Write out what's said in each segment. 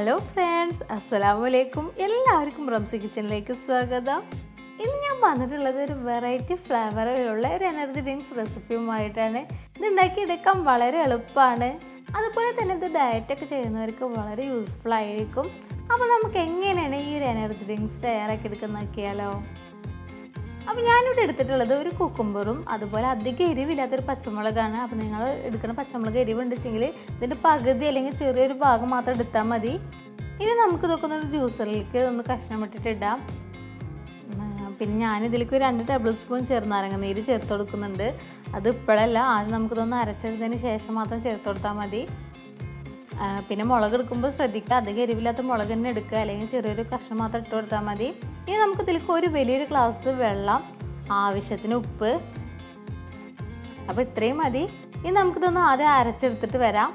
hello friends അസ്സലാമു അലൈക്കും എല്ലാവർക്കും റംസി കിച്ചണിലേക്ക് സ്വാഗതം ഇന്ന് ഞാൻ വന്നിട്ടുള്ളത് ഒരു വെറൈറ്റി ഫ്ലേവറിലുള്ള ഒരു എനർജി ഡ്രിങ്ക്സ് റെസിപ്പിയുമായിട്ടാണ് ഇത് ഉണ്ടാക്കിയെടുക്കാൻ വളരെ എളുപ്പമാണ് അതുപോലെ തന്നെ ഇത് ഡയറ്റൊക്കെ ചെയ്യുന്നവർക്ക് വളരെ യൂസ്ഫുൾ ആയിരിക്കും അപ്പോൾ നമുക്ക് എങ്ങനെയാണ് ഈ ഒരു എനർജി ഡ്രിങ്ക്സ് തയ്യാറാക്കി എടുക്കുന്ന നോക്കിയാലോ അപ്പോൾ ഞാനിവിടെ എടുത്തിട്ടുള്ളത് ഒരു കുക്കുംബറും അതുപോലെ അധികം എരിവില്ലാത്തൊരു പച്ചമുളകാണ് അപ്പോൾ നിങ്ങൾ എടുക്കുന്ന പച്ചമുളക് എരിവുണ്ടെച്ചെങ്കിൽ ഇതിൻ്റെ പകുതി അല്ലെങ്കിൽ ചെറിയൊരു ഭാഗം മാത്രം എടുത്താൽ മതി ഇനി നമുക്ക് ഇതൊക്കെ ഒന്ന് ജ്യൂസറിലേക്ക് ഒന്ന് കഷ്ണം ഇട്ടിട്ട് ഇടാം ഉം, പിന്നെ ഞാനിതിലേക്ക് ഒരു രണ്ട് ടേബിൾ സ്പൂൺ ചെറുനാരങ്ങ നീര് ചേർത്ത് കൊടുക്കുന്നുണ്ട് അത് ഇപ്പോഴല്ല ആദ്യം നമുക്കിതൊന്ന് അരച്ചെടുത്തതിന് ശേഷം മാത്രം ചേർത്ത് കൊടുത്താൽ മതി ആ, പിന്നെ മുളക് എടുക്കുമ്പോൾ ശ്രദ്ധിക്കുക അധികം എരിവില്ലാത്ത മുളക് തന്നെ എടുക്കുക അല്ലെങ്കിൽ ചെറിയൊരു കഷ്ണം മാത്രം ഇട്ട് കൊടുത്താൽ മതി ഇനി നമുക്ക് ഇതിലേക്ക് ഒരു വലിയൊരു ഗ്ലാസ് വെള്ളം ആവശ്യത്തിന് ഉപ്പ് അപ്പോൾ ഇത്രയും മതി ഇനി നമുക്കിതൊന്ന് ആദ്യം അരച്ചെടുത്തിട്ട് വരാം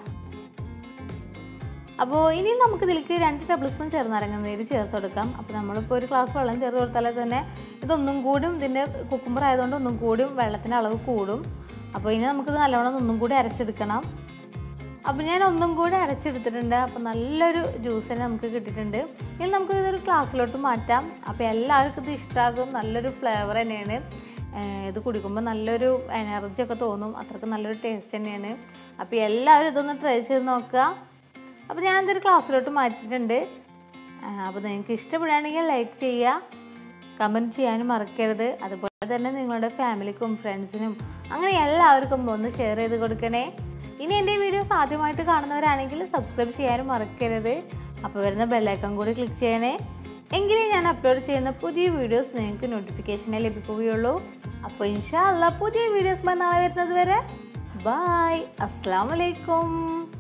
അപ്പോൾ ഇനി നമുക്ക് ഇതിലേക്ക് രണ്ട് ടേബിൾ സ്പൂൺ ചെറുനാരങ്ങ നീര് ചേർത്ത് കൊടുക്കാം അപ്പോൾ നമ്മളിപ്പോൾ ഒരു ഗ്ലാസ് വെള്ളം ചേർത്ത് കൊടുത്താലേ തന്നെ ഇതൊന്നും കൂടും ഇതിൻ്റെ കുക്കുമ്പർ ആയതുകൊണ്ട് ഒന്നും കൂടിയും വെള്ളത്തിൻ്റെ അളവ് കൂടും അപ്പോൾ ഇനി നമുക്കിത് നല്ലവണ്ണം ഒന്നും കൂടി അരച്ചെടുക്കണം അപ്പോൾ ഞാൻ ഒന്നും കൂടി അരച്ചെടുത്തിട്ടുണ്ട് അപ്പോൾ നല്ലൊരു ജ്യൂസ് തന്നെ നമുക്ക് കിട്ടിയിട്ടുണ്ട് ഇനി നമുക്ക് ഇതൊരു ഗ്ലാസ്സിലോട്ട് മാറ്റാം അപ്പോൾ എല്ലാവർക്കും ഇത് ഇഷ്ടമാകും നല്ലൊരു ഫ്ലേവർ തന്നെയാണ് ഏഹ് ഇത് കുടിക്കുമ്പോൾ നല്ലൊരു എനർജി ഒക്കെ തോന്നും അത്രയ്ക്ക് നല്ലൊരു ടേസ്റ്റ് തന്നെയാണ് അപ്പോൾ എല്ലാവരും ഇതൊന്ന് ട്രൈ ചെയ്ത് നോക്കുക അപ്പോൾ ഞാൻ ഇതൊരു ക്ലാസ്സിലോട്ട് മാറ്റിയിട്ടുണ്ട് ആഹ് അപ്പോൾ നിങ്ങൾക്ക് ഇഷ്ടപ്പെടുകയാണെങ്കിൽ ലൈക്ക് ചെയ്യുക കമൻറ്റ് ചെയ്യാനും മറക്കരുത് അതുപോലെ തന്നെ നിങ്ങളുടെ ഫാമിലിക്കും ഫ്രണ്ട്സിനും അങ്ങനെ എല്ലാവർക്കും ഒന്ന് ഷെയർ ചെയ്ത് കൊടുക്കണേ ഇനി എൻ്റെ വീഡിയോസ് ആദ്യമായിട്ട് കാണുന്നവരാണെങ്കിൽ സബ്സ്ക്രൈബ് ചെയ്യാനും മറക്കരുത് അപ്പോൾ വരുന്ന ബെല്ലൈക്കൺ കൂടി ക്ലിക്ക് ചെയ്യണേ എങ്കിലേ ഞാൻ അപ്ലോഡ് ചെയ്യുന്ന പുതിയ വീഡിയോസ് നിങ്ങൾക്ക് നോട്ടിഫിക്കേഷനെ ലഭിക്കുകയുള്ളൂ അപ്പോൾ ഇൻഷാ അല്ല പുതിയ വീഡിയോസ് നാളെ വരുന്നത് വരെ ബായ് അസ്സാം വലൈക്കും